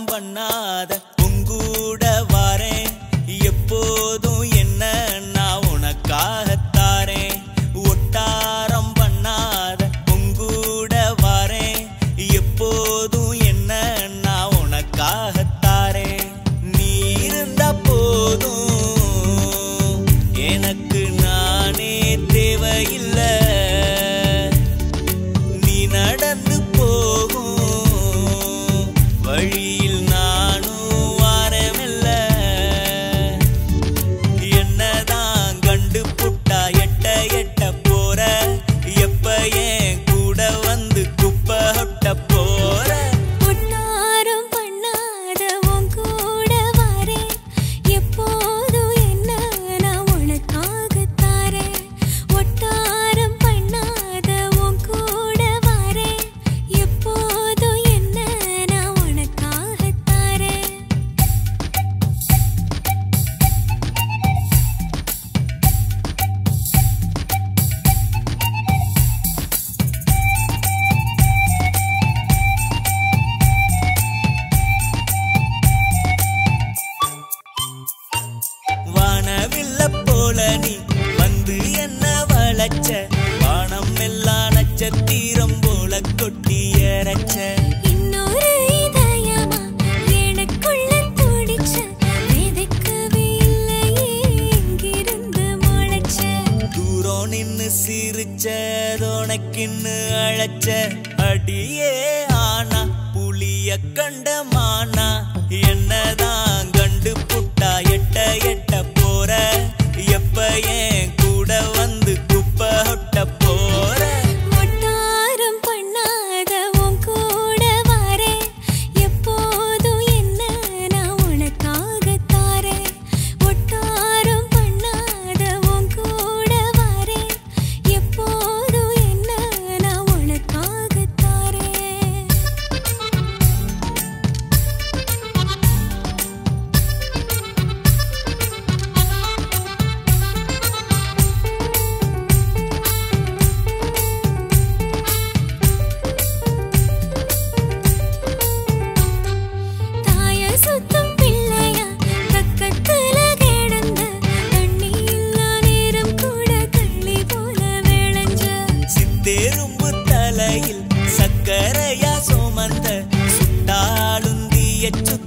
பண்ணாத உங்கூட வாரேன் எப்போதும் என்ன நான் உனக்காகத்தாரேன் ஒட்டாரம் பண்ணாத உங்கூட வாரேன் எப்போதும் என்ன நான் உனக்காகத்தாரேன் நீ இருந்தா போதும் எனக்கு நானே தேவையில்லை நீ நடந்து போகும் வழியில் நானும் வாரமில்ல என்னதான் கண்டு புட்டா எட்ட எட்ட போற எப்ப ஏன் கூட வந்து குப்பை ஒட்ட போற ஒட்டாரம் பண்ணாத உன் கூட வரேன் எப்போதும் என்ன நான் உனக்காக தாரேன் ஒட்டாரம் பண்ணாத உன் கூட வரேன் எப்போதும் என்ன நான் உனக்காக தாரேன் வானவில்ல போல நீ வந்து என்ன வளைச்ச வானம் எல்லாம் நட்சத்திரம் போல கொட்டி இறைச்ச இன்னொரு இதயமா எனக்குள்ள துடிச்ச விதைக்கவே இல்லையே எங்கிருந்து முளைச்ச தூரம் நின்னு சிரிச்ச உனக்கின்னு அழைச்ச அடியே ஆனா புளிய கண்ட மானா என்னதான் கண்டு புட்டா எட்ட எட்ட போற எப்ப ஏன் கூட வந்து குப்பை ஒட்ட போற ஒட்டாரம் பண்ணாத உன் கூட வரேன் எப்போதும் என்ன நான் உனக்காக தாரேன் ஒட்டாரம் பண்ணாத உன் கூட வரேன் எப்போதும் என்ன நான் உனக்காக தாரேன் தாய சுத்தம் பிள்ளையா பக்கத்துல கிடந்த தண்ணி இல்லா நேரம் கூட கள்ளி போல விளைஞ்ச சித்தெரும்பு தலையில் சக்கரையா சுமந்த சுட்டாளுந்திய